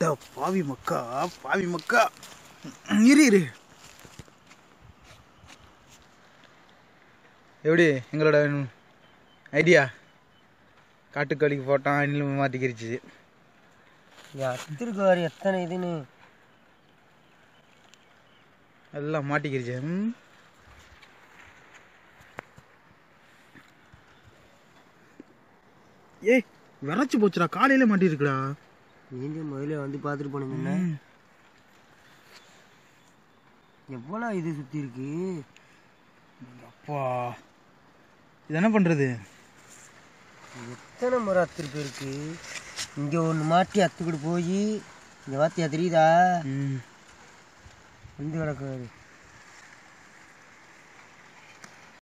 அட பாவி மக்கா பாவி மக்கா இரு இரு எப்படி எங்களோட ஐடியா காட்டுக்கோழிக்கு போட்டோம் அணில் மாட்டிக்கிருச்சு அத்திருக்கு வேறு எத்தனை இதுன்னு எல்லாம் மாட்டிக்கிருச்சு ம். ஏய் விரைச்சு போச்சுடா காலையில மாட்டிருக்குடா நீங்க முதல்ல வந்து பார்த்துட்டு போனீங்கன்னா எவ்வளோ இது சுற்றி இருக்கு அப்பா இது என்ன பண்றது எத்தனை முறை அத்திருப்பு இருக்கு இங்கே ஒன்று மாட்டி அத்துக்கிட்டு போய் இங்கே வாத்தியா தெரியுதா ம் வந்து கிடக்கு